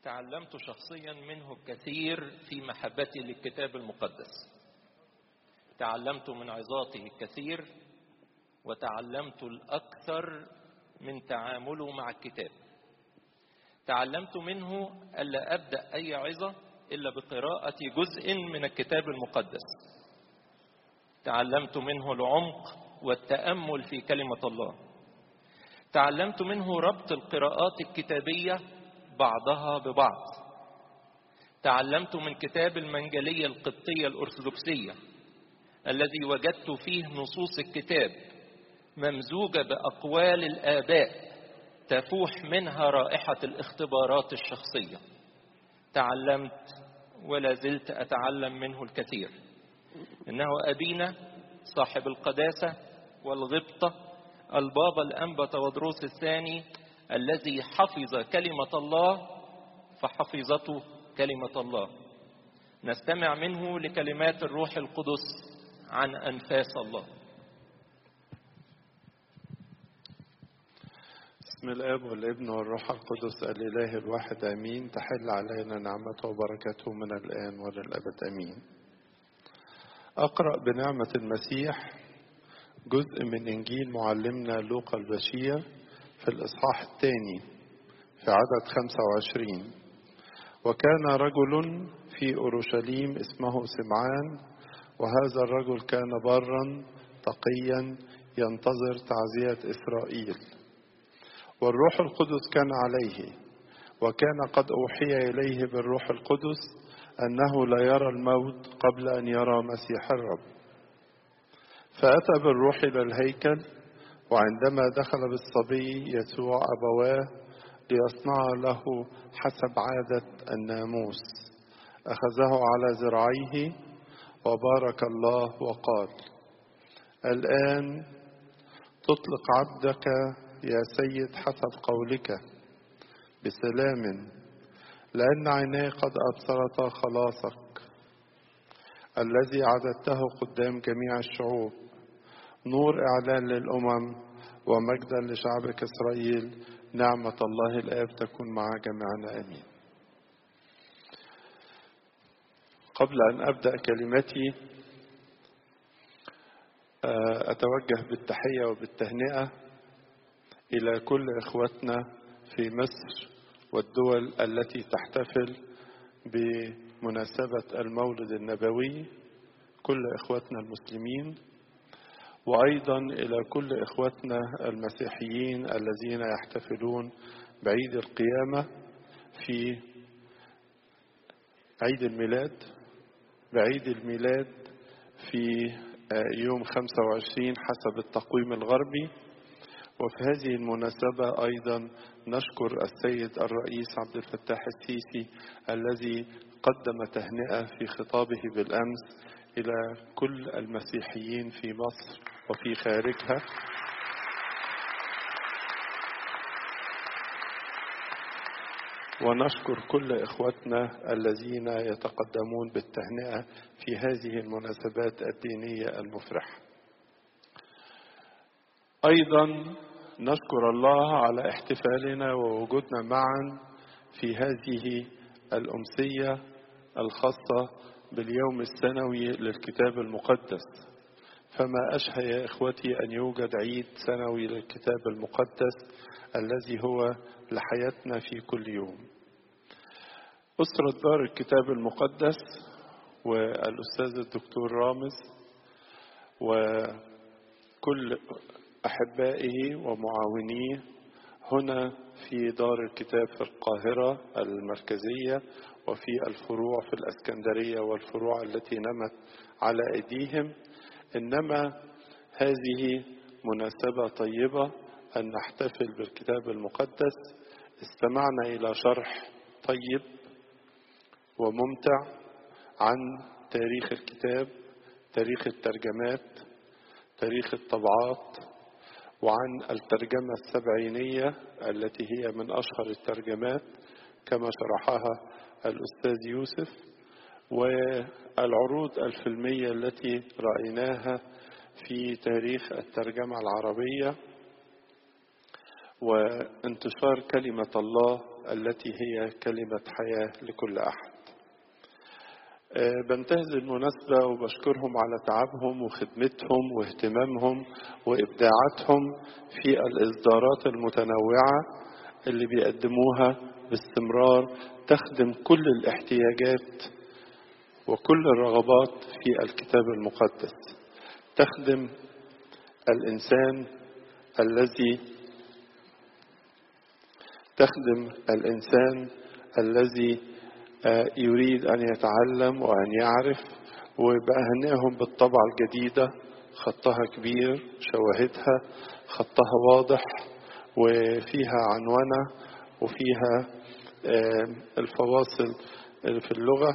تعلمت شخصيا منه الكثير في محبتي للكتاب المقدس تعلمت من عظاته الكثير وتعلمت الاكثر من تعامله مع الكتاب تعلمت منه الا ابدا اي عظه الا بقراءه جزء من الكتاب المقدس تعلمت منه العمق والتامل في كلمه الله تعلمت منه ربط القراءات الكتابيه بعضها ببعض تعلمت من كتاب المنجليه القبطيه الارثوذكسيه الذي وجدت فيه نصوص الكتاب ممزوجه باقوال الاباء تفوح منها رائحه الاختبارات الشخصيه تعلمت ولا زلت اتعلم منه الكثير انه ابينا صاحب القداسه والغبطه البابا الانبا تودروس الثاني الذي حفظ كلمه الله فحفظته كلمه الله نستمع منه لكلمات الروح القدس عن انفاس الله بسم الاب والابن والروح القدس الاله الواحد امين تحل علينا نعمته وبركته من الان وللابد امين اقرا بنعمه المسيح جزء من انجيل معلمنا لوقا البشير في الاصحاح الثاني في عدد 25 وكان رجل في اورشليم اسمه سمعان وهذا الرجل كان برا تقيا ينتظر تعزيه اسرائيل والروح القدس كان عليه وكان قد اوحي اليه بالروح القدس انه لا يرى الموت قبل ان يرى مسيح الرب فاتى بالروح الى الهيكل وعندما دخل بالصبي يسوع ابواه ليصنع له حسب عاده الناموس اخذه على ذراعيه وبارك الله وقال الان تطلق عبدك يا سيد حسب قولك بسلام لأن عيناي قد أبصرتا خلاصك الذي عددته قدام جميع الشعوب نور إعلان للأمم ومجدا لشعبك إسرائيل نعمة الله الآب تكون مع جميعنا آمين قبل أن أبدأ كلمتي أتوجه بالتحية وبالتهنئة إلى كل إخوتنا في مصر والدول التي تحتفل بمناسبة المولد النبوي كل إخوتنا المسلمين وأيضا إلى كل إخوتنا المسيحيين الذين يحتفلون بعيد القيامة في عيد الميلاد بعيد الميلاد في يوم 25 حسب التقويم الغربي وفي هذه المناسبة أيضا نشكر السيد الرئيس عبد الفتاح السيسي الذي قدم تهنئة في خطابه بالأمس إلى كل المسيحيين في مصر وفي خارجها ونشكر كل إخوتنا الذين يتقدمون بالتهنئة في هذه المناسبات الدينية المفرحة أيضا نشكر الله على احتفالنا ووجودنا معا في هذه الأمسية الخاصة باليوم السنوي للكتاب المقدس فما أشهى يا إخوتي أن يوجد عيد سنوي للكتاب المقدس الذي هو لحياتنا في كل يوم أسرة دار الكتاب المقدس والأستاذ الدكتور رامز وكل أحبائه ومعاونيه هنا في دار الكتاب في القاهرة المركزية وفي الفروع في الأسكندرية والفروع التي نمت على أيديهم إنما هذه مناسبة طيبة أن نحتفل بالكتاب المقدس استمعنا إلى شرح طيب وممتع عن تاريخ الكتاب تاريخ الترجمات تاريخ الطبعات وعن الترجمة السبعينية التي هي من أشهر الترجمات كما شرحها الأستاذ يوسف والعروض الفيلمية التي رأيناها في تاريخ الترجمة العربية وانتشار كلمة الله التي هي كلمة حياة لكل أحد بنتهز المناسبة وبشكرهم على تعبهم وخدمتهم واهتمامهم وإبداعاتهم في الإصدارات المتنوعة اللي بيقدموها باستمرار تخدم كل الاحتياجات وكل الرغبات في الكتاب المقدس تخدم الإنسان الذي تخدم الإنسان الذي يريد أن يتعلم وأن يعرف وبأهنئهم بالطبعة الجديدة خطها كبير شواهدها خطها واضح وفيها عنونة وفيها الفواصل في اللغة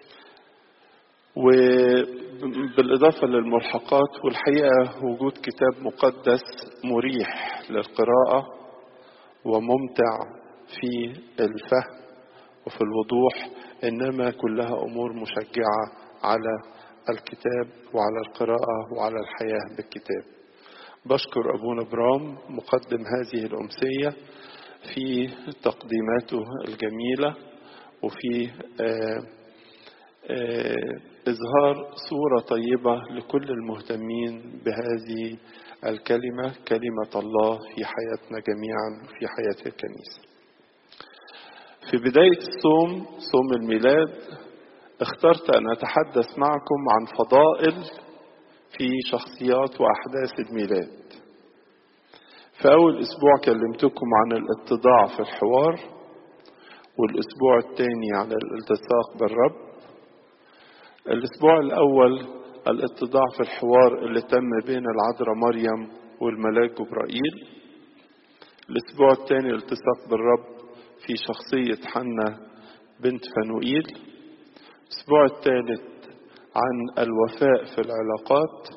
وبالإضافة للملحقات والحقيقة وجود كتاب مقدس مريح للقراءة وممتع في الفهم وفي الوضوح إنما كلها أمور مشجعة على الكتاب وعلى القراءة وعلى الحياة بالكتاب بشكر أبونا برام مقدم هذه الأمسية في تقديماته الجميلة وفي آآ آآ إظهار صورة طيبة لكل المهتمين بهذه الكلمة كلمة الله في حياتنا جميعا في حياة الكنيسة في بداية الصوم صوم الميلاد اخترت أن أتحدث معكم عن فضائل في شخصيات وأحداث الميلاد في أول أسبوع كلمتكم عن الاتضاع في الحوار والأسبوع الثاني عن الالتصاق بالرب الأسبوع الأول الاتضاع في الحوار اللي تم بين العذراء مريم والملاك جبرائيل الأسبوع الثاني الالتصاق بالرب في شخصية حنة بنت فنوئيل الأسبوع الثالث عن الوفاء في العلاقات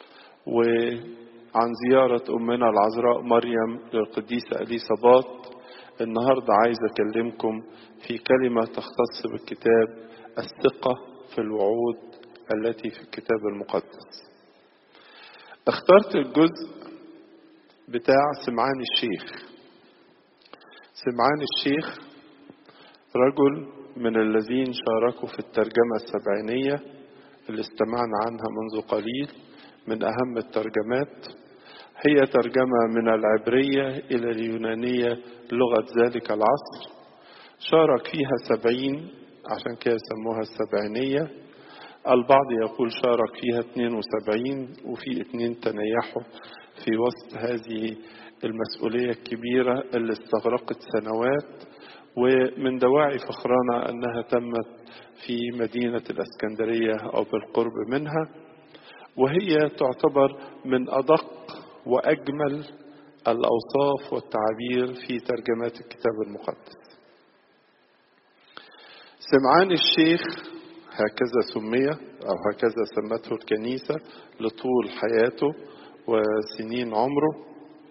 وعن زيارة أمنا العذراء مريم للقديسة أليصابات النهاردة عايز أكلمكم في كلمة تختص بالكتاب الثقة في الوعود التي في الكتاب المقدس اخترت الجزء بتاع سمعان الشيخ سمعان الشيخ رجل من الذين شاركوا في الترجمة السبعينية اللي استمعنا عنها منذ قليل من أهم الترجمات هي ترجمة من العبرية إلى اليونانية لغة ذلك العصر شارك فيها سبعين عشان كده سموها السبعينية البعض يقول شارك فيها 72 وفي اتنين تنيحوا في وسط هذه المسؤولية الكبيرة اللي استغرقت سنوات ومن دواعي فخرنا أنها تمت في مدينة الأسكندرية أو بالقرب منها وهي تعتبر من أدق وأجمل الأوصاف والتعابير في ترجمات الكتاب المقدس سمعان الشيخ هكذا سمي أو هكذا سمته الكنيسة لطول حياته وسنين عمره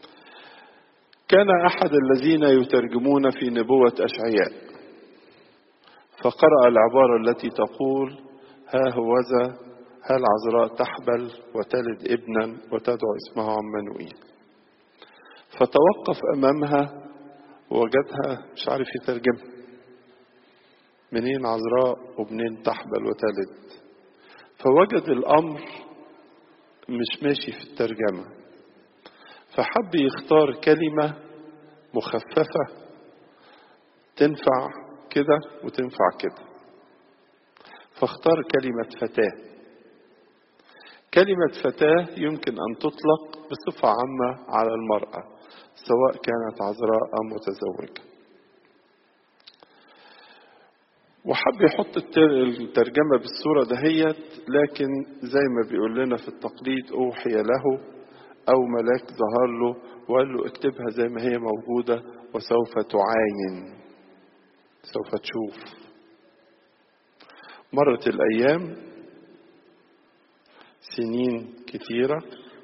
كان أحد الذين يترجمون في نبوة أشعياء فقرأ العبارة التي تقول ها هوذا ها العذراء تحبل وتلد ابنا وتدعو اسمه عمانوئيل فتوقف أمامها ووجدها مش عارف يترجمها منين عذراء ومنين تحبل وتلد فوجد الأمر مش ماشي في الترجمة فحب يختار كلمة مخففة تنفع كده وتنفع كده فاختار كلمة فتاة كلمة فتاة يمكن أن تطلق بصفة عامة على المرأة سواء كانت عذراء أو متزوجة وحب يحط الترجمة بالصورة دهيت لكن زي ما بيقول لنا في التقليد أوحي له أو ملاك ظهر له وقال له اكتبها زي ما هي موجودة وسوف تعاين سوف تشوف مرت الأيام سنين كثيرة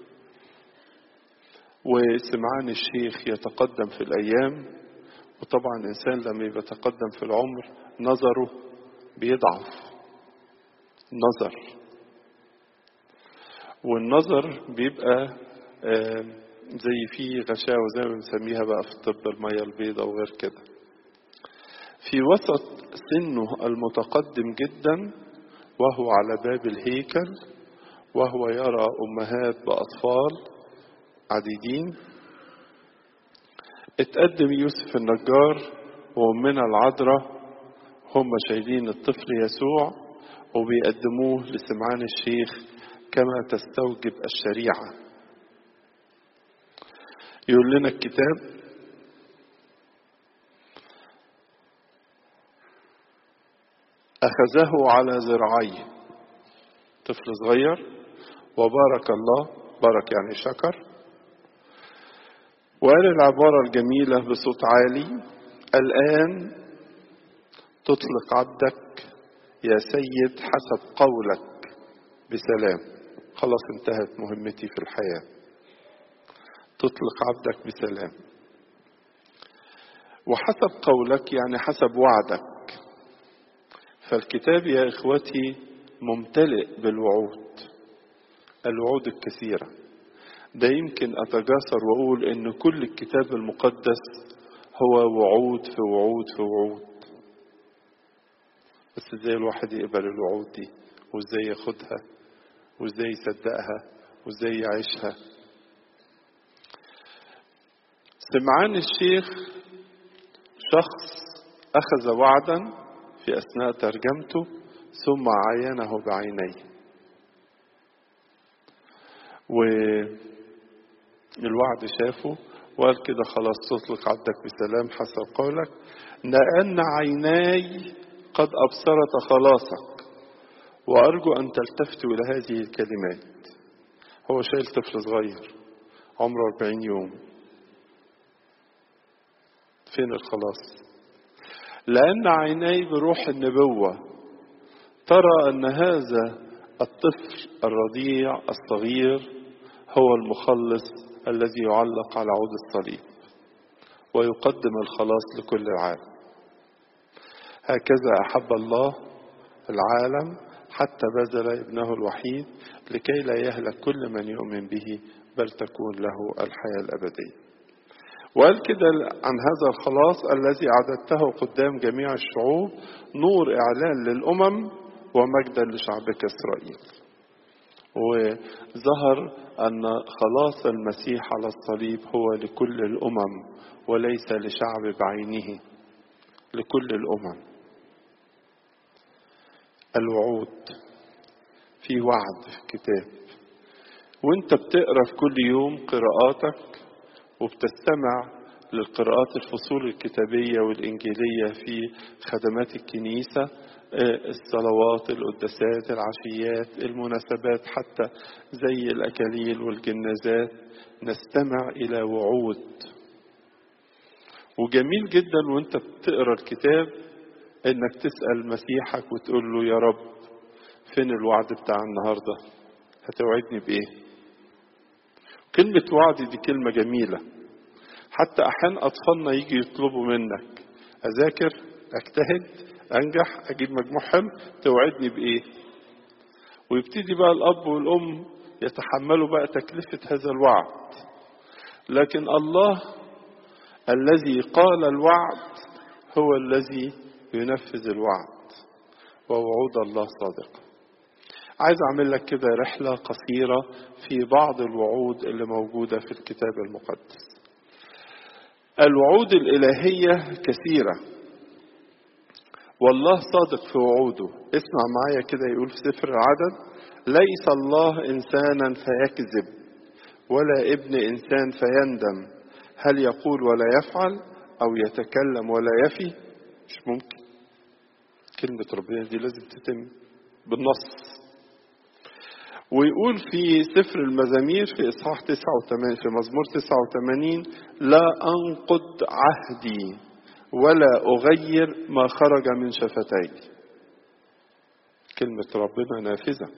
وسمعان الشيخ يتقدم في الأيام وطبعا الإنسان لما يتقدم في العمر نظره بيضعف نظر والنظر بيبقى زي فيه غشاوة زي ما بنسميها بقى في الطب المية البيضاء وغير كده في وسط سنه المتقدم جدا وهو على باب الهيكل وهو يرى أمهات بأطفال عديدين اتقدم يوسف النجار وأمنا العذراء هم شايلين الطفل يسوع وبيقدموه لسمعان الشيخ كما تستوجب الشريعة يقول لنا الكتاب أخذه على ذراعيه طفل صغير وبارك الله بارك يعني شكر وقال العبارة الجميلة بصوت عالي الآن تطلق عبدك يا سيد حسب قولك بسلام خلاص انتهت مهمتي في الحياة تطلق عبدك بسلام وحسب قولك يعني حسب وعدك فالكتاب يا إخوتي ممتلئ بالوعود الوعود الكثيرة ده يمكن أتجاسر وأقول إن كل الكتاب المقدس هو وعود في وعود في وعود بس ازاي الواحد يقبل الوعود دي وازاي ياخدها وازاي يصدقها وازاي يعيشها سمعان الشيخ شخص أخذ وعدا في أثناء ترجمته ثم عاينه بعينيه والوعد شافه وقال كده خلاص تطلق عبدك بسلام حسب قولك لأن عيناي قد أبصرت خلاصك وأرجو أن تلتفتوا إلى هذه الكلمات هو شايل طفل صغير عمره 40 يوم فين الخلاص لأن عيناي بروح النبوة ترى أن هذا الطفل الرضيع الصغير هو المخلص الذي يعلق على عود الصليب ويقدم الخلاص لكل العالم هكذا أحب الله العالم حتى بذل ابنه الوحيد لكي لا يهلك كل من يؤمن به بل تكون له الحياة الأبدية وقال كده عن هذا الخلاص الذي أعددته قدام جميع الشعوب نور إعلان للأمم ومجدا لشعبك إسرائيل وظهر أن خلاص المسيح على الصليب هو لكل الأمم وليس لشعب بعينه لكل الأمم الوعود في وعد في الكتاب وانت بتقرا في كل يوم قراءاتك وبتستمع للقراءات الفصول الكتابية والإنجيلية في خدمات الكنيسة الصلوات القداسات العشيات المناسبات حتى زي الأكاليل والجنازات نستمع إلى وعود وجميل جدا وانت بتقرا الكتاب انك تسأل مسيحك وتقول له يا رب فين الوعد بتاع النهارده هتوعدني بايه كلمة وعد دي كلمة جميلة حتى أحيانا أطفالنا يجي يطلبوا منك أذاكر أجتهد أنجح أجيب مجموع حلو توعدني بإيه ويبتدي بقى الأب والأم يتحملوا بقى تكلفة هذا الوعد لكن الله الذي قال الوعد هو الذي ينفذ الوعد ووعود الله صادقة عايز أعمل لك كده رحلة قصيرة في بعض الوعود اللي موجودة في الكتاب المقدس الوعود الإلهية كثيرة والله صادق في وعوده اسمع معايا كده يقول في سفر العدد ليس الله إنسانا فيكذب ولا ابن إنسان فيندم هل يقول ولا يفعل أو يتكلم ولا يفي مش ممكن كلمة ربنا دي لازم تتم بالنص ويقول في سفر المزامير في إصحاح 89 في مزمور 89 لا أنقض عهدي ولا أغير ما خرج من شفتي كلمة ربنا نافذة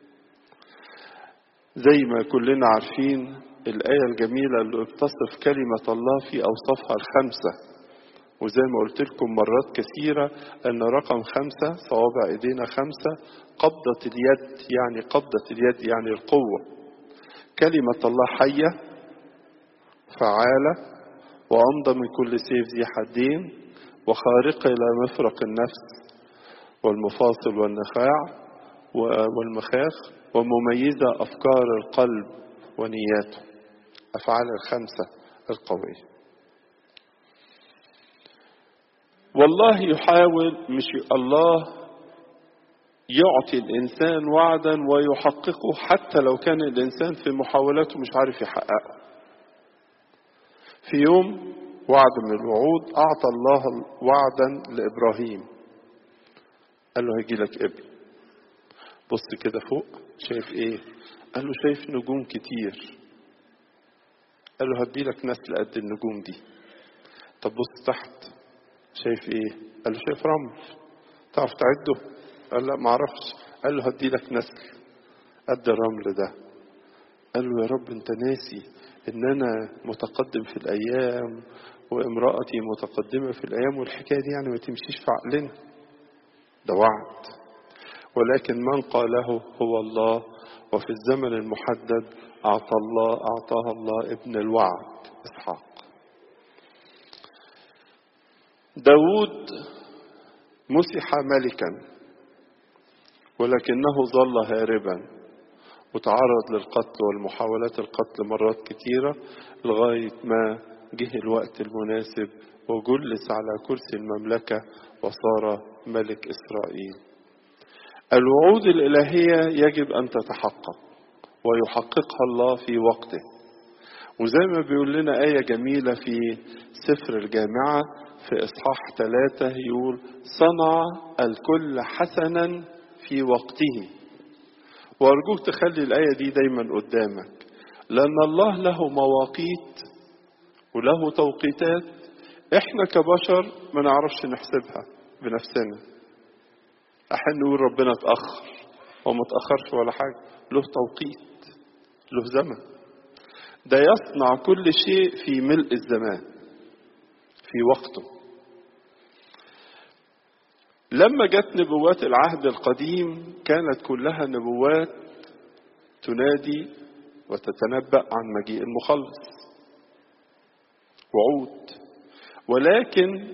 زي ما كلنا عارفين الآية الجميلة اللي بتصف كلمة الله في أوصافها الخمسة وزي ما قلت لكم مرات كثيرة أن رقم خمسة صوابع إيدينا خمسة قبضة اليد يعني قبضة اليد يعني القوة كلمة الله حية فعالة وأمضى من كل سيف ذي حدين وخارقة إلى مفرق النفس والمفاصل والنخاع والمخاخ ومميزة أفكار القلب ونياته أفعال الخمسة القوية والله يحاول مش الله يعطي الإنسان وعدا ويحققه حتى لو كان الإنسان في محاولاته مش عارف يحققه في يوم وعد من الوعود أعطى الله وعدا لإبراهيم قال له هيجي لك ابن بص كده فوق شايف ايه قال له شايف نجوم كتير قال له هدي لك نسل قد النجوم دي طب بص تحت شايف ايه قال له شايف رمل تعرف تعده قال لا معرفش قال له هدي لك نسل قد الرمل ده قال له يا رب انت ناسي ان انا متقدم في الايام وامرأتي متقدمة في الايام والحكاية دي يعني ما تمشيش في عقلنا ده وعد ولكن من قاله هو الله وفي الزمن المحدد أعطى الله أعطاها الله ابن الوعد إسحاق داود مسح ملكا ولكنه ظل هاربا وتعرض للقتل والمحاولات القتل مرات كثيرة لغاية ما جه الوقت المناسب وجلس على كرسي المملكة وصار ملك إسرائيل الوعود الإلهية يجب أن تتحقق ويحققها الله في وقته وزي ما بيقول لنا آية جميلة في سفر الجامعة في إصحاح ثلاثة يقول صنع الكل حسنا في وقته وأرجوك تخلي الآية دي دايما قدامك لأن الله له مواقيت وله توقيتات احنا كبشر ما نعرفش نحسبها بنفسنا احيانا نقول ربنا اتاخر هو ما اتاخرش ولا حاجه له توقيت له زمن ده يصنع كل شيء في ملء الزمان في وقته لما جت نبوات العهد القديم كانت كلها نبوات تنادي وتتنبأ عن مجيء المخلص وعود ولكن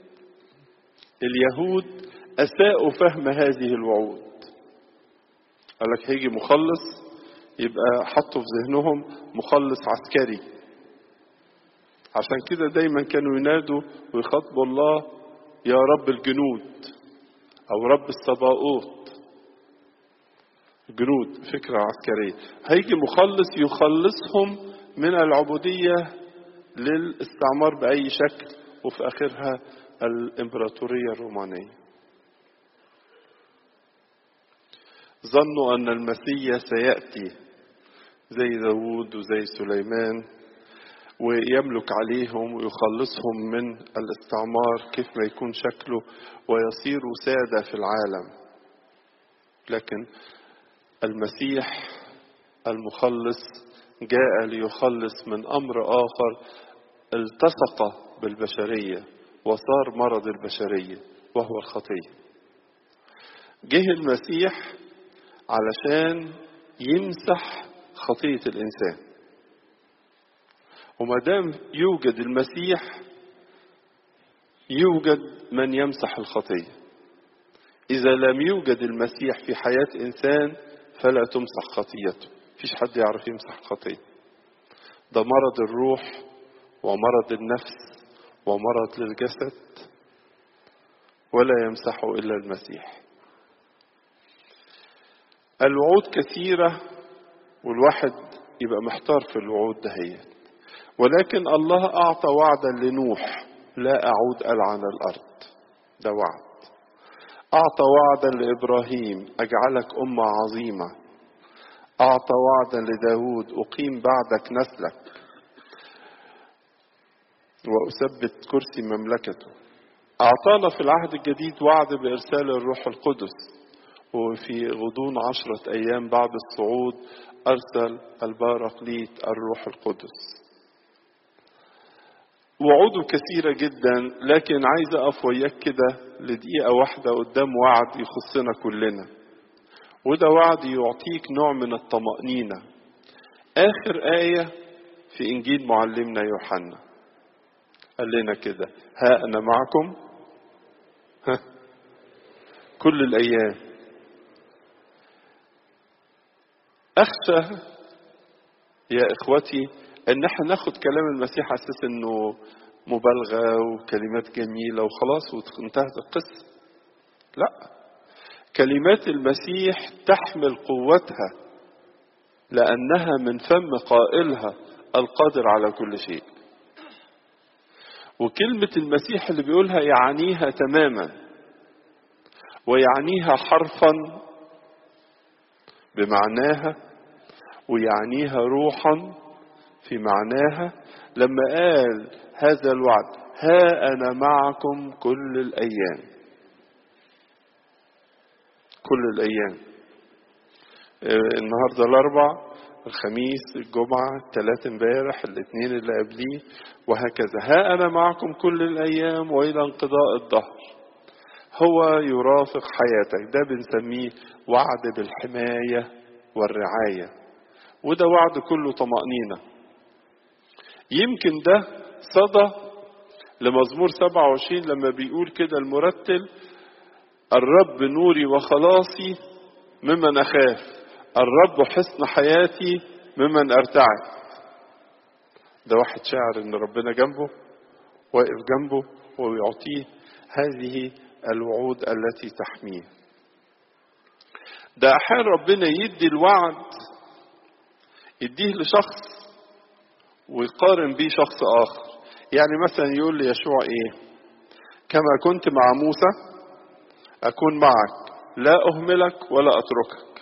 اليهود أساءوا فهم هذه الوعود قال لك هيجي مخلص يبقى حطوا في ذهنهم مخلص عسكري عشان كده دايما كانوا ينادوا ويخاطبوا الله يا رب الجنود أو رب الصباؤوت جنود فكرة عسكرية هيجي مخلص يخلصهم من العبودية للاستعمار بأي شكل وفي آخرها الإمبراطورية الرومانية ظنوا أن المسيح سيأتي زي داود وزي سليمان ويملك عليهم ويخلصهم من الاستعمار كيف ما يكون شكله ويصيروا سادة في العالم لكن المسيح المخلص جاء ليخلص من أمر آخر التصق بالبشرية وصار مرض البشرية وهو الخطية جه المسيح علشان يمسح خطية الإنسان وما دام يوجد المسيح يوجد من يمسح الخطية إذا لم يوجد المسيح في حياة إنسان فلا تمسح خطيته فيش حد يعرف يمسح الخطية ده مرض الروح ومرض النفس ومرض للجسد ولا يمسحه إلا المسيح الوعود كثيرة والواحد يبقى محتار في الوعود دهيت ولكن الله أعطى وعدا لنوح لا أعود ألعن الأرض ده وعد أعطى وعدا لإبراهيم أجعلك أمة عظيمة أعطى وعدا لداود أقيم بعدك نسلك وأثبت كرسي مملكته أعطانا في العهد الجديد وعد بإرسال الروح القدس وفي غضون عشرة أيام بعد الصعود أرسل البارقليت الروح القدس وعوده كثيرة جدا لكن عايز أقف وياك كده لدقيقة واحدة قدام وعد يخصنا كلنا وده وعد يعطيك نوع من الطمأنينة آخر آية في إنجيل معلمنا يوحنا قال لنا كده ها أنا معكم ها كل الأيام أخشى يا إخوتي إن احنا ناخد كلام المسيح على أساس إنه مبالغة وكلمات جميلة وخلاص وانتهت القصة لا كلمات المسيح تحمل قوتها لأنها من فم قائلها القادر على كل شيء وكلمة المسيح اللي بيقولها يعنيها تماما ويعنيها حرفا بمعناها ويعنيها روحا في معناها لما قال هذا الوعد ها أنا معكم كل الأيام كل الأيام النهاردة الأربع الخميس الجمعة الثلاث امبارح الاثنين اللي قبليه وهكذا ها أنا معكم كل الأيام وإلى انقضاء الظهر هو يرافق حياتك ده بنسميه وعد بالحماية والرعاية وده وعد كله طمأنينة يمكن ده صدى لمزمور 27 لما بيقول كده المرتل الرب نوري وخلاصي ممن أخاف الرب حصن حياتي ممن أرتعد ده واحد شاعر إن ربنا جنبه واقف جنبه ويعطيه هذه الوعود التي تحميه ده أحيانا ربنا يدي الوعد يديه لشخص ويقارن بيه شخص آخر يعني مثلا يقول ليشوع إيه كما كنت مع موسى أكون معك لا أهملك ولا أتركك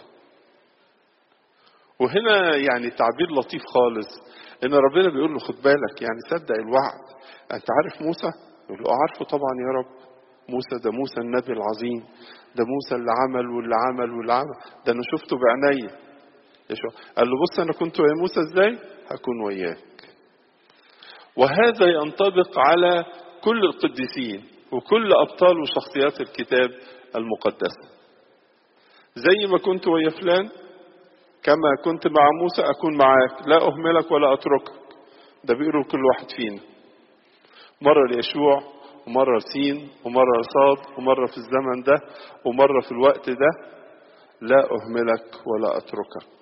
وهنا يعني تعبير لطيف خالص إن ربنا بيقول له خد بالك يعني صدق الوعد أنت عارف موسى؟ يقول له عارفه طبعا يا رب موسى ده موسى النبي العظيم ده موسى اللي عمل واللي عمل واللي عمل ده أنا شفته بعينيا قال له بص أنا كنت ويا موسى إزاي؟ هكون وياك وهذا ينطبق على كل القديسين وكل أبطال وشخصيات الكتاب المقدسة زي ما كنت ويا فلان كما كنت مع موسى أكون معاك لا أهملك ولا أتركك ده بيقولوا كل واحد فينا مرة ليشوع ومرة لسين ومرة لصاد ومرة في الزمن ده ومرة في الوقت ده لا أهملك ولا أتركك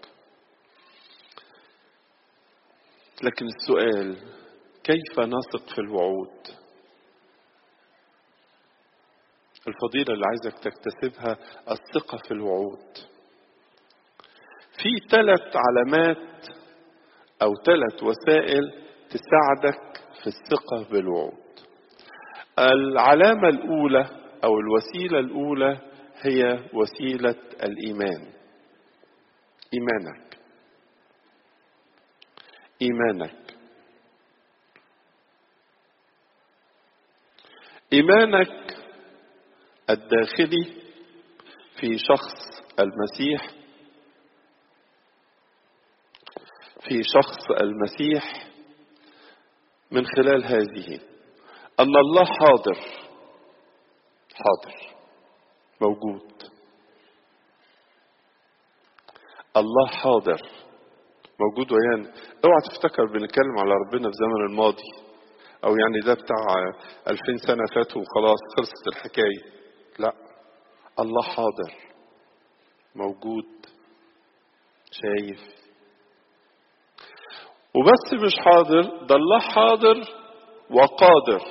لكن السؤال كيف نثق في الوعود الفضيلة اللي عايزك تكتسبها الثقة في الوعود في ثلاث علامات أو ثلاث وسائل تساعدك في الثقة بالوعود العلامة الأولى أو الوسيلة الأولى هي وسيلة الإيمان إيمانك إيمانك إيمانك الداخلي في شخص المسيح في شخص المسيح من خلال هذه أن الله حاضر حاضر موجود الله حاضر موجود ويانا اوعى تفتكر بنتكلم على ربنا في زمن الماضي او يعني ده بتاع ألفين سنة فاتوا وخلاص خلصت الحكاية لا الله حاضر موجود شايف وبس مش حاضر ده الله حاضر وقادر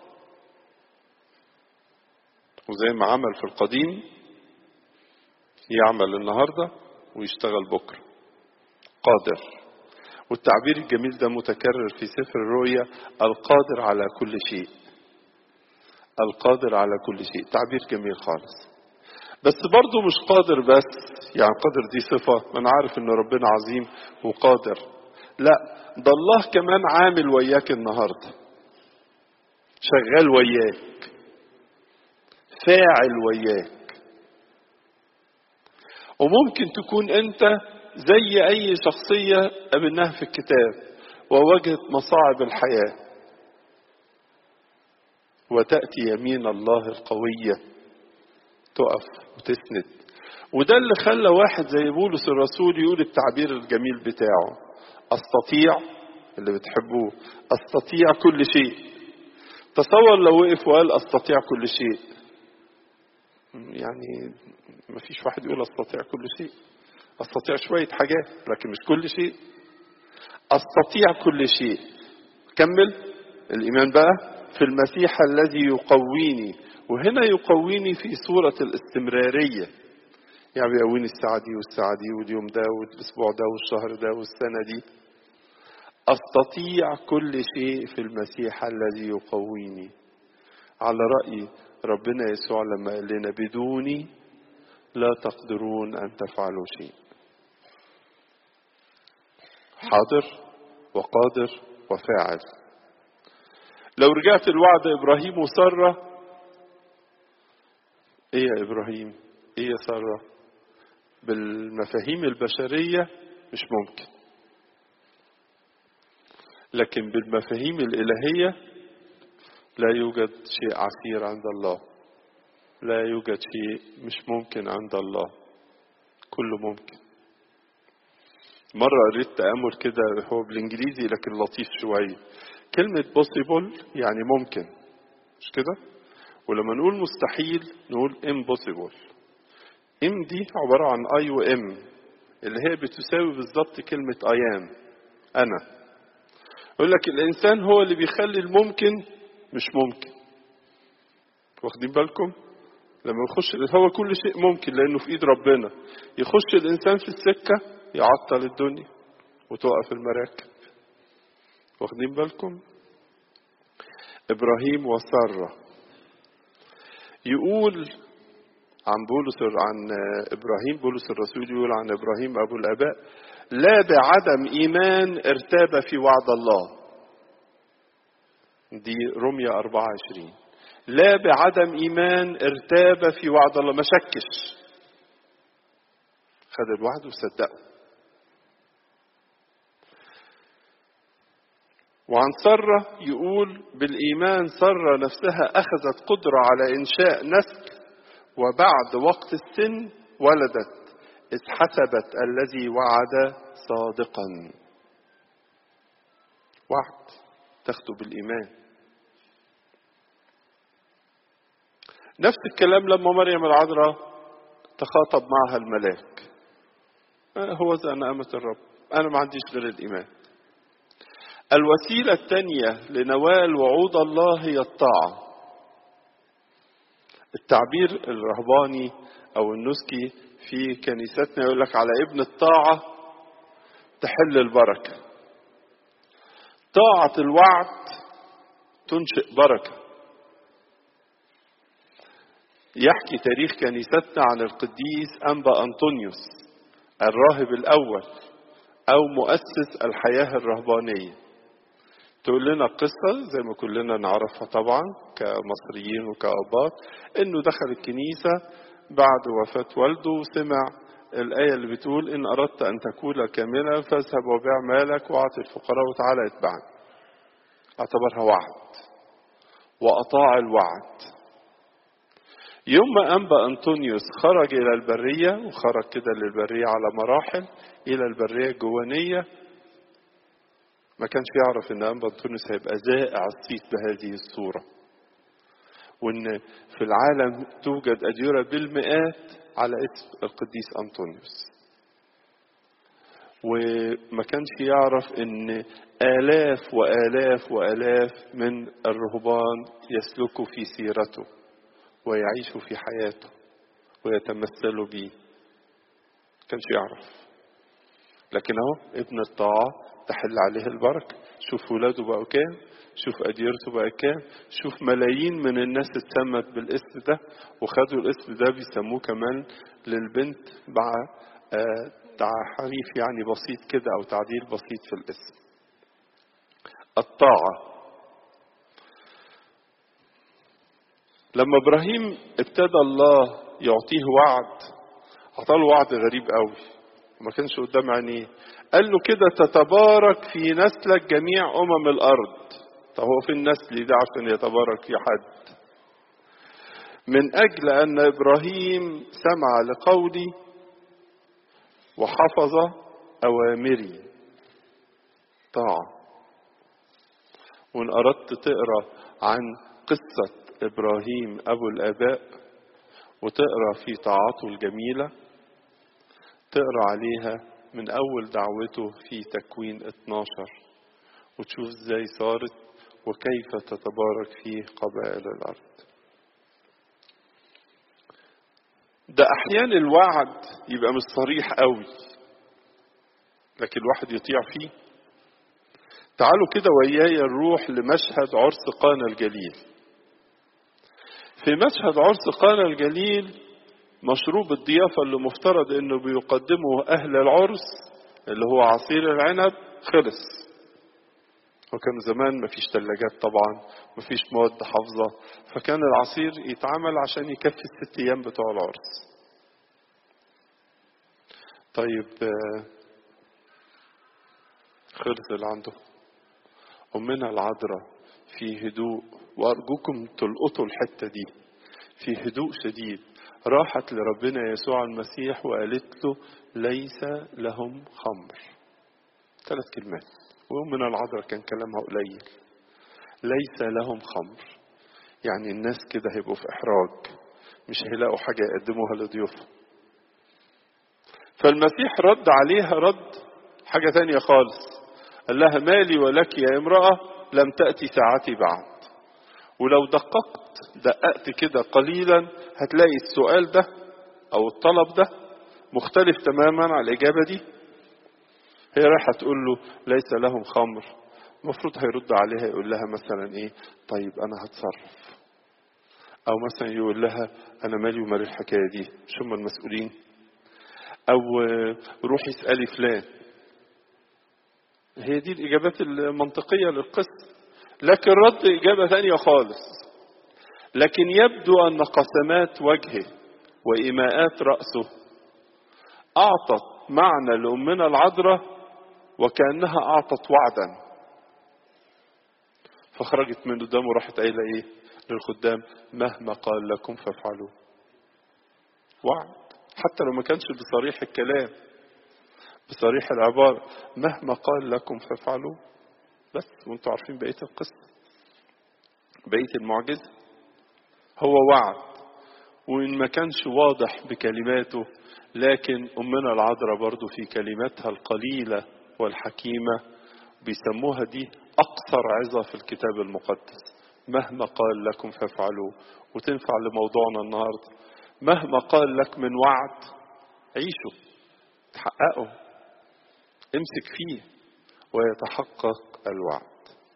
وزي ما عمل في القديم يعمل النهارده ويشتغل بكره قادر والتعبير الجميل ده متكرر في سفر الرؤيا القادر على كل شيء القادر على كل شيء تعبير جميل خالص بس برضه مش قادر بس يعني قادر دي صفة أنا عارف إن ربنا عظيم وقادر لا ده الله كمان عامل وياك النهاردة شغال وياك فاعل وياك وممكن تكون أنت زي أي شخصية قابلناها في الكتاب وواجهت مصاعب الحياة وتأتي يمين الله القوية تقف وتسند وده اللي خلى واحد زي بولس الرسول يقول التعبير الجميل بتاعه أستطيع اللي بتحبوه أستطيع كل شيء تصور لو وقف وقال أستطيع كل شيء يعني ما فيش واحد يقول استطيع كل شيء استطيع شوية حاجات لكن مش كل شيء استطيع كل شيء كمل الايمان بقى في المسيح الذي يقويني وهنا يقويني في صورة الاستمرارية يعني بيقويني الساعة دي والساعة دي واليوم ده والأسبوع ده والشهر ده والسنة دي أستطيع كل شيء في المسيح الذي يقويني على رأي ربنا يسوع لما قال لنا بدوني لا تقدرون أن تفعلوا شيء حاضر وقادر وفاعل لو رجعت الوعد إبراهيم وسارة إيه يا إبراهيم إيه يا سارة بالمفاهيم البشرية مش ممكن لكن بالمفاهيم الإلهية لا يوجد شيء عسير عند الله لا يوجد شيء مش ممكن عند الله كله ممكن مرة قريت تأمل كده هو بالإنجليزي لكن لطيف شوية كلمة possible يعني ممكن مش كده ولما نقول مستحيل نقول impossible ام دي عبارة عن اي وام اللي هي بتساوي بالظبط كلمة I am أنا يقول لك الإنسان هو اللي بيخلي الممكن مش ممكن واخدين بالكم لما يخش هو كل شيء ممكن لأنه في إيد ربنا يخش الإنسان في السكة يعطل الدنيا وتوقف المراكب واخدين بالكم إبراهيم وسارة يقول عن بولس عن ابراهيم بولس الرسول يقول عن ابراهيم ابو الاباء لا بعدم ايمان ارتاب في وعد الله دي رمية 24 لا بعدم ايمان ارتاب في وعد الله ما شكش خد الوعد وصدقه وعن سرة يقول بالإيمان سرة نفسها أخذت قدرة على إنشاء نسل وبعد وقت السن ولدت إذ حسبت الذي وعد صادقا وعد تاخده بالإيمان نفس الكلام لما مريم العذراء تخاطب معها الملاك هو ذا أنا أمة الرب أنا ما عنديش غير الإيمان الوسيلة الثانية لنوال وعود الله هي الطاعة التعبير الرهباني او النسكي في كنيستنا يقول لك على ابن الطاعة تحل البركة طاعة الوعد تنشئ بركة يحكي تاريخ كنيستنا عن القديس أنبا أنطونيوس الراهب الأول أو مؤسس الحياة الرهبانية تقول لنا قصة زي ما كلنا نعرفها طبعا كمصريين وكأباط انه دخل الكنيسة بعد وفاة والده وسمع الآية اللي بتقول إن أردت أن تكون كاملا فاذهب وبيع مالك وأعطي الفقراء وتعالى اتبعني. اعتبرها وعد. وأطاع الوعد. يوم ما أنبا أنطونيوس خرج إلى البرية وخرج كده للبرية على مراحل إلى البرية الجوانية ما كانش يعرف ان انبا انطونيوس هيبقى زائع الصيت بهذه الصورة وان في العالم توجد اديرة بالمئات على اسم القديس انطونيوس وما كانش يعرف ان الاف والاف والاف من الرهبان يسلكوا في سيرته ويعيشوا في حياته ويتمثلوا به كانش يعرف لكن اهو ابن الطاعه تحل عليه البركة شوف ولاده بقوا كام شوف أديرته بقى كام شوف ملايين من الناس اتسمت بالاسم ده وخدوا الاسم ده بيسموه كمان للبنت مع آه تعريف يعني بسيط كده أو تعديل بسيط في الاسم الطاعة لما إبراهيم ابتدى الله يعطيه وعد أعطاه وعد غريب قوي وما كانش قدام عينيه قال له كده تتبارك في نسلك جميع أمم الأرض طب هو في النسل ده عشان يتبارك في حد من أجل أن إبراهيم سمع لقولي وحفظ أوامري طاعة وإن أردت تقرأ عن قصة إبراهيم أبو الآباء وتقرا في طاعته الجميلة تقرا عليها من أول دعوته في تكوين 12 وتشوف ازاي صارت وكيف تتبارك فيه قبائل الأرض ده أحيانا الوعد يبقى مش صريح قوي لكن الواحد يطيع فيه تعالوا كده وياي نروح لمشهد عرس قانا الجليل في مشهد عرس قانا الجليل مشروب الضيافة اللي مفترض انه بيقدمه اهل العرس اللي هو عصير العنب خلص وكان زمان مفيش ثلاجات طبعا مفيش مواد حافظة فكان العصير يتعمل عشان يكفي الست ايام بتوع العرس طيب خلص اللي عنده أمنا العذراء في هدوء وأرجوكم تلقطوا الحتة دي في هدوء شديد راحت لربنا يسوع المسيح وقالت له ليس لهم خمر ثلاث كلمات وأمنا العذراء كان كلامها قليل ليس لهم خمر يعني الناس كده هيبقوا في إحراج مش هيلاقوا حاجة يقدموها لضيوفهم فالمسيح رد عليها رد حاجة تانية خالص قال لها مالي ولك يا امرأة لم تأتي ساعتي بعد ولو دققت دققت كده قليلا هتلاقي السؤال ده أو الطلب ده مختلف تماما عن الإجابة دي هي رايحة تقول له ليس لهم خمر المفروض هيرد عليها يقول لها مثلا ايه طيب انا هتصرف او مثلا يقول لها انا مالي ومال الحكايه دي مش هم المسؤولين او روحي اسالي فلان هي دي الاجابات المنطقيه للقصه لكن رد اجابه ثانيه خالص لكن يبدو ان قسمات وجهه وايماءات راسه اعطت معنى لامنا العذراء وكانها اعطت وعدا فخرجت من قدامه وراحت قايله ايه للخدام مهما قال لكم فافعلوا وعد حتى لو ما كانش بصريح الكلام بصريح العبارة مهما قال لكم فافعلوا بس وانتوا عارفين بقية القصة بقية المعجزة هو وعد وإن ما كانش واضح بكلماته لكن أمنا العذراء برضو في كلماتها القليلة والحكيمة بيسموها دي أقصر عظة في الكتاب المقدس مهما قال لكم فافعلوا وتنفع لموضوعنا النهاردة مهما قال لك من وعد عيشه تحققه امسك فيه ويتحقق الوعد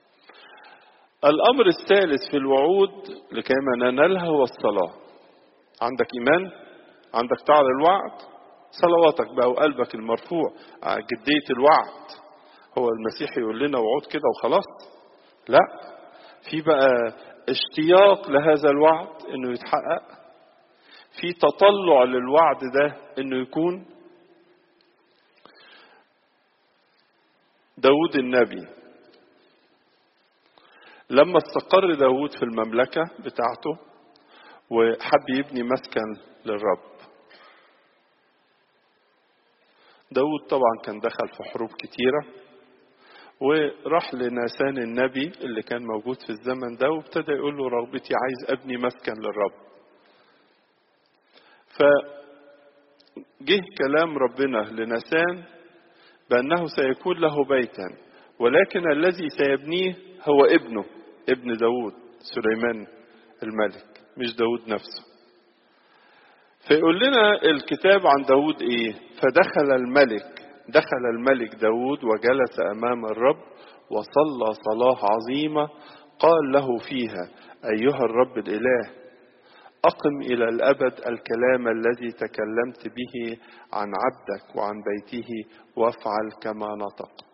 الأمر الثالث في الوعود لكيما ننالها هو الصلاة عندك إيمان عندك تعالى الوعد صلواتك بقى وقلبك المرفوع جدية الوعد هو المسيح يقول لنا وعود كده وخلاص لا في بقى اشتياق لهذا الوعد انه يتحقق في تطلع للوعد ده انه يكون داود النبي لما استقر داود في المملكة بتاعته وحب يبني مسكن للرب داود طبعا كان دخل في حروب كتيرة وراح لناسان النبي اللي كان موجود في الزمن ده وابتدى يقول له رغبتي عايز ابني مسكن للرب فجه كلام ربنا لناسان بأنه سيكون له بيتا ولكن الذي سيبنيه هو ابنه ابن داود سليمان الملك مش داود نفسه فيقول لنا الكتاب عن داود ايه فدخل الملك دخل الملك داود وجلس أمام الرب وصلى صلاة عظيمة قال له فيها أيها الرب الإله أقم إلى الأبد الكلام الذي تكلمت به عن عبدك وعن بيته وافعل كما نطقت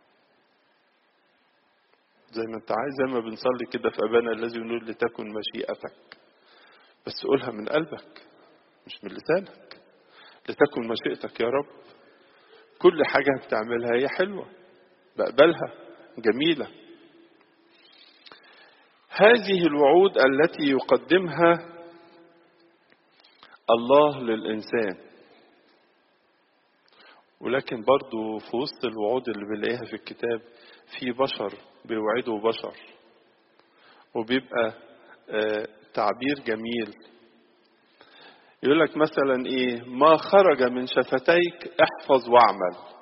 زي ما انت عايز زي ما بنصلي كده في أبانا الذي نقول لتكن مشيئتك بس قولها من قلبك مش من لسانك لتكن مشيئتك يا رب كل حاجة بتعملها هي حلوة بقبلها جميلة هذه الوعود التي يقدمها الله للإنسان ولكن برضو في وسط الوعود اللي بنلاقيها في الكتاب في بشر بيوعدوا بشر وبيبقى تعبير جميل يقول لك مثلا ايه ما خرج من شفتيك احفظ واعمل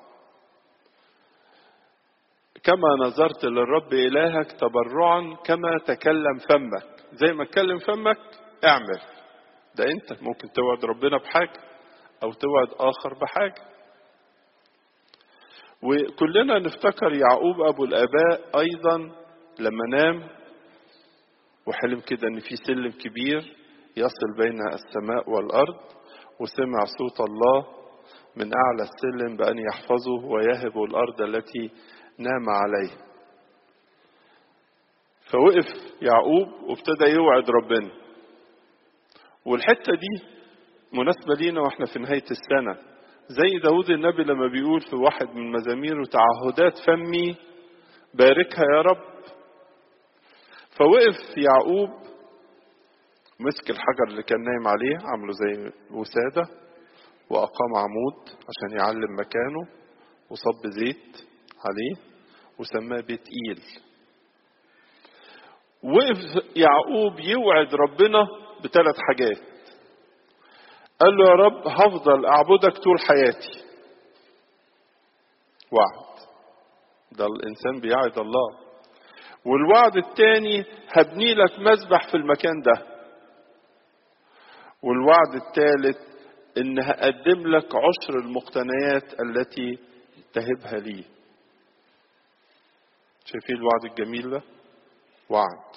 كما نظرت للرب إلهك تبرعا كما تكلم فمك زي ما اتكلم فمك اعمل ده انت ممكن توعد ربنا بحاجة او توعد اخر بحاجة وكلنا نفتكر يعقوب ابو الاباء ايضا لما نام وحلم كده ان في سلم كبير يصل بين السماء والارض وسمع صوت الله من اعلى السلم بان يحفظه ويهب الارض التي نام عليه فوقف يعقوب وابتدى يوعد ربنا والحتة دي مناسبة لينا واحنا في نهاية السنة زي داود النبي لما بيقول في واحد من مزاميره تعهدات فمي باركها يا رب فوقف يعقوب مسك الحجر اللي كان نايم عليه عمله زي وسادة وأقام عمود عشان يعلم مكانه وصب زيت عليه وسماه بيت إيل وقف يعقوب يوعد ربنا بثلاث حاجات قال له يا رب هفضل أعبدك طول حياتي وعد ده الإنسان بيعد الله والوعد الثاني هبني لك مذبح في المكان ده والوعد الثالث ان هقدم لك عشر المقتنيات التي تهبها لي شايفين الوعد الجميل ده وعد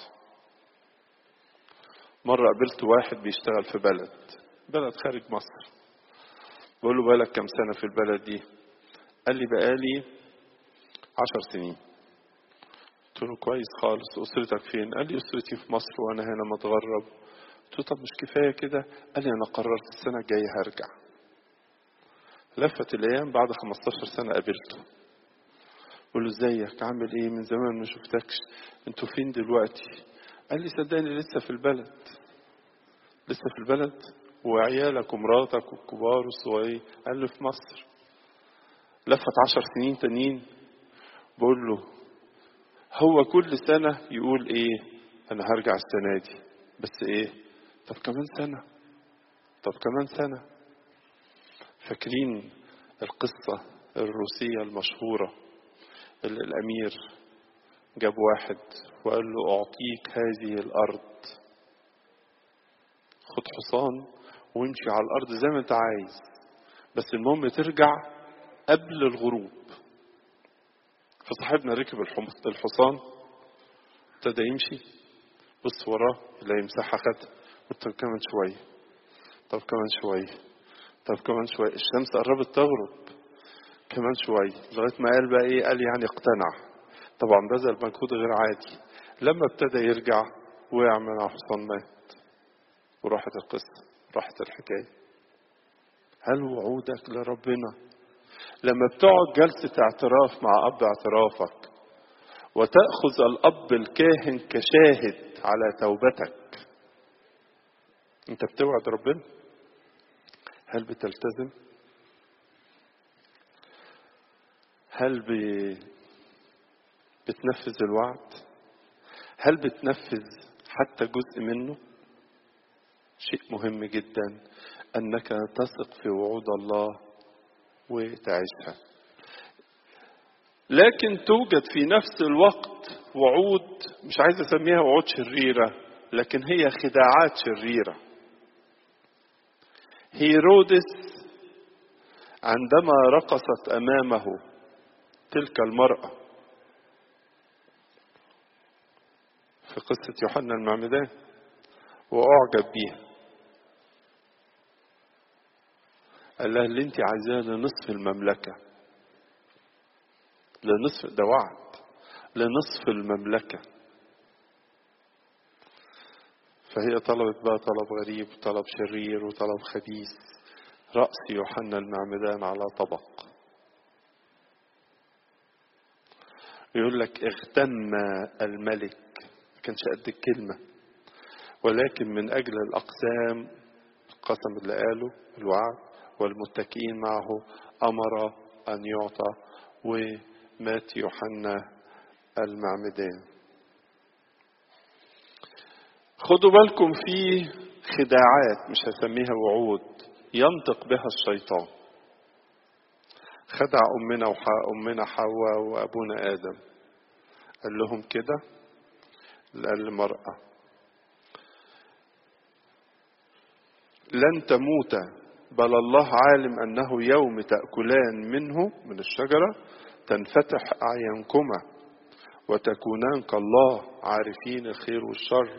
مرة قابلت واحد بيشتغل في بلد بلد خارج مصر بقول له بقالك كام سنة في البلد دي قال لي بقالي عشر سنين قلت له كويس خالص أسرتك فين قال لي أسرتي في مصر وأنا هنا متغرب قلت له طب مش كفاية كده قال لي أنا قررت السنة الجاية هرجع لفت الأيام بعد 15 سنة قابلته بقول له ازيك عامل ايه من زمان ما شفتكش انتوا فين دلوقتي قال لي صدقني لسه في البلد لسه في البلد وعيالك ومراتك والكبار والصغيرين قال له في مصر لفت عشر سنين تانيين بقول له هو كل سنة يقول ايه انا هرجع السنة دي بس ايه طب كمان سنة طب كمان سنة فاكرين القصة الروسية المشهورة اللي الأمير جاب واحد وقال له أعطيك هذه الأرض خد حصان وامشي على الأرض زي ما أنت عايز بس المهم ترجع قبل الغروب فصاحبنا ركب الحصان ابتدى يمشي بص وراه لا يمسحها خد قلت له كمان شوية طب كمان شوية طب كمان شوية الشمس قربت تغرب كمان شوية لغاية ما قال بقى ايه قال يعني اقتنع طبعا بذل مجهود غير عادي لما ابتدى يرجع وقع من على حصان مات وراحت القصة راحت الحكاية هل وعودك لربنا لما بتقعد جلسة اعتراف مع أب اعترافك وتأخذ الأب الكاهن كشاهد على توبتك أنت بتوعد ربنا هل بتلتزم هل ب... بتنفذ الوعد هل بتنفذ حتى جزء منه شيء مهم جدا انك تثق في وعود الله وتعيشها لكن توجد في نفس الوقت وعود مش عايز اسميها وعود شريره لكن هي خداعات شريره هيرودس عندما رقصت امامه تلك المراه في قصه يوحنا المعمدان واعجب بيها قال لها اللي انت عايزاه لنصف المملكه لنصف ده وعد لنصف المملكه فهي طلبت بقى طلب غريب وطلب شرير وطلب خبيث رأس يوحنا المعمدان على طبق يقول لك اغتم الملك ما كانش قد الكلمة ولكن من أجل الأقسام القسم اللي قاله الوعد والمتكئين معه أمر أن يعطى ومات يوحنا المعمدان خدوا بالكم في خداعات مش هسميها وعود ينطق بها الشيطان خدع أمنا وأمنا حواء وأبونا آدم قال لهم كده قال للمرأة لن تموت بل الله عالم أنه يوم تأكلان منه من الشجرة تنفتح أعينكما وتكونان كالله عارفين الخير والشر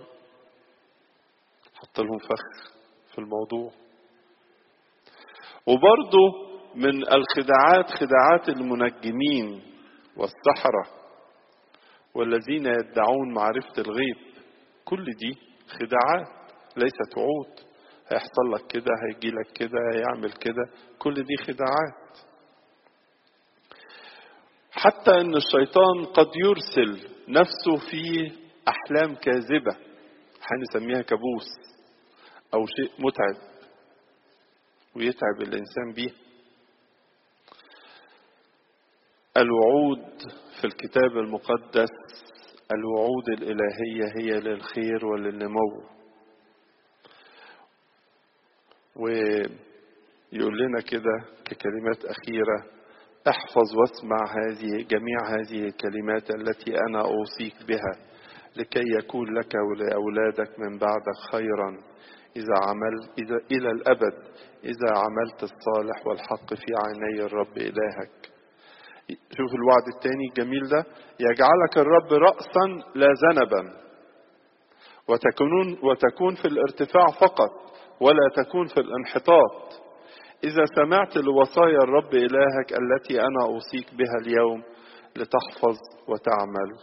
حط لهم فخ في الموضوع وبرضه من الخداعات خداعات المنجمين والسحرة والذين يدعون معرفة الغيب كل دي خداعات ليست وعود هيحصل لك كده هيجي لك كده هيعمل كده كل دي خداعات حتى ان الشيطان قد يرسل نفسه في احلام كاذبه هنسميها كابوس او شيء متعب ويتعب الانسان بيه الوعود في الكتاب المقدس الوعود الالهيه هي للخير وللنمو ويقول لنا كده ككلمات اخيره احفظ واسمع هذه جميع هذه الكلمات التي انا اوصيك بها لكي يكون لك ولاولادك من بعدك خيرا اذا عمل إذا الى الابد اذا عملت الصالح والحق في عيني الرب الهك شوف الوعد الثاني الجميل ده يجعلك الرب راسا لا ذنبا وتكون وتكون في الارتفاع فقط ولا تكون في الانحطاط إذا سمعت لوصايا الرب إلهك التي أنا أوصيك بها اليوم لتحفظ وتعمل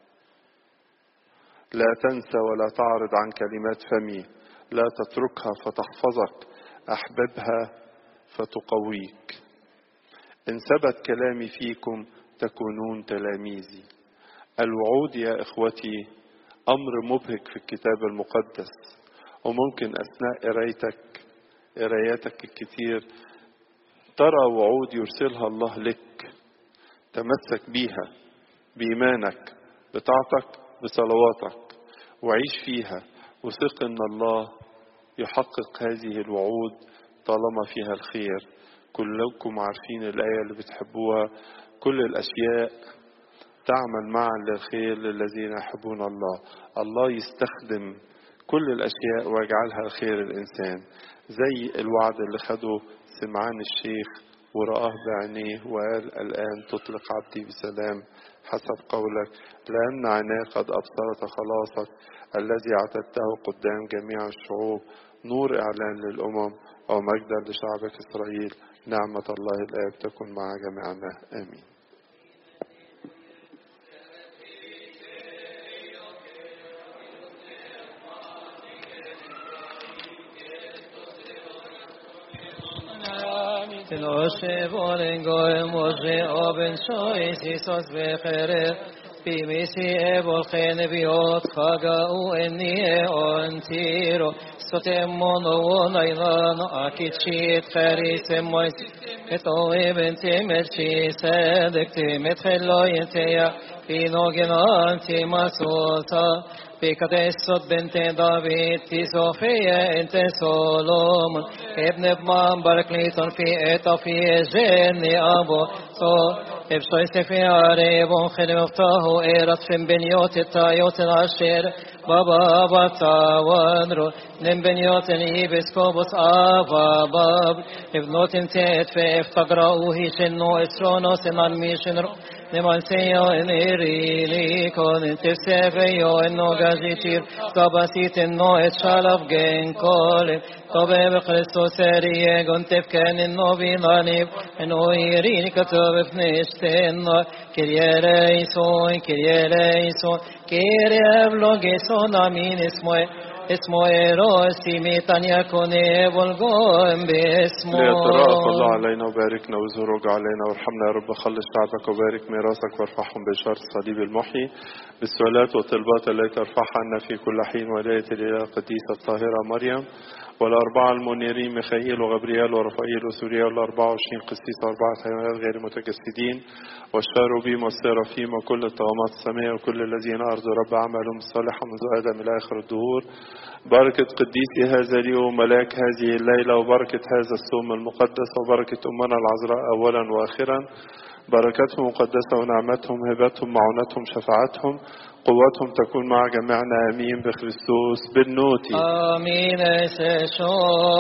لا تنسى ولا تعرض عن كلمات فمي لا تتركها فتحفظك أحببها فتقويك إن ثبت كلامي فيكم تكونون تلاميذي الوعود يا إخوتي أمر مبهج في الكتاب المقدس وممكن أثناء قرايتك قراياتك الكتير ترى وعود يرسلها الله لك تمسك بيها بإيمانك بطاعتك بصلواتك وعيش فيها وثق إن الله يحقق هذه الوعود طالما فيها الخير كلكم عارفين الآية اللي بتحبوها كل الأشياء تعمل معا للخير للذين يحبون الله الله يستخدم كل الأشياء ويجعلها خير الإنسان زي الوعد اللي خده سمعان الشيخ ورآه بعينيه وقال الآن تطلق عبدي بسلام حسب قولك لأن عيناه قد أبصرت خلاصك الذي اعتدته قدام جميع الشعوب نور إعلان للأمم ومجدا لشعبك إسرائيل نعمة الله الآب تكن مع جميعنا آمين Tnoshe volen goem moshe oben shois isos vechere bimisi ebol chen biot chaga u eni on tiro sotem mono onailan akichit charis emois et oeben timer chi sedek timet cheloyen teya binogen antimasota بكدسot بنت داويد في صوفيا انت سولومون ابن ابمان بركليتون في اتا في جني ابو صو ابشوي في عريب خير مفتاحو ايرت في بنيوت التايوت العشير بابا بابا ونرو نم بنيوت ايبسكوبوس افا باب ابنوت تيت في افتقرأوه شنو اسرونوس الميشن Neman seyo en erili kon en tefseve yo en no gajitir kabasit en no et shalav gen kole tobe be Christos eriye gon tefken en no binanib en o irini katobe fnishten no kiryere ison kiryere ison kirye vloge son amin ismoe اسمه إيروسي ميتان يكون والقوم باسمه ليتراءف الله علينا وباركنا وزرق علينا وارحمنا يا رب خلص شعبك وبارك ميراثك وارفعهم بشار الصليب المحيي بالسؤالات والطلبات التي ترفعها عنا في كل حين ولاية الإله القديسة الطاهرة مريم والأربعة المنيرين ميخائيل وغبريال ورفائيل وسوريا والأربعة وعشرين قسيس وأربعة حيوانات غير متجسدين والشاروبيم والسيرافيم وكل الطغمات السماء وكل الذين أرضوا رب عملهم الصالحة منذ آدم إلى آخر الدهور بركة قديسي هذا اليوم ملاك هذه الليلة وبركة هذا الصوم المقدس وبركة أمنا العذراء أولا وآخرا بركتهم مقدسة ونعمتهم هبتهم معونتهم شفاعتهم قوتهم تكون مع جميعنا امين بخريستوس بالنوتي آمين سشوي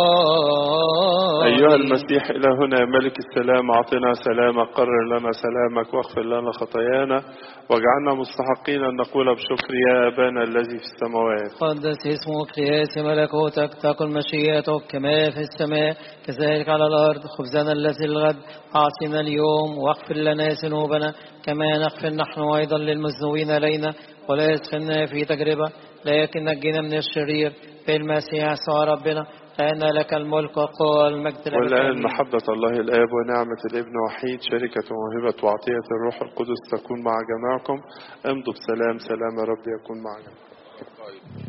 ايها المسيح الهنا يا ملك السلام اعطنا سلامك قرر لنا سلامك واغفر لنا خطايانا واجعلنا مستحقين ان نقول بشكر يا ابانا الذي في السماوات قدس اسمك ليأتي ملكوتك تكن مشيئتك كما في السماء كذلك على الأرض خبزنا الذي الغد أعطنا اليوم واغفر لنا ذنوبنا كما نغفر نحن أيضا للمذنوبين إلينا ولا يدخلنا في تجربة لكن نجينا من الشرير في المسيح يسوع ربنا لأن لك الملك والقوة والمجد لك والآن آمين. محبة الله الآب ونعمة الابن وحيد شركة وموهبة وعطية الروح القدس تكون مع جميعكم امضوا بسلام سلام رب يكون مع جميعكم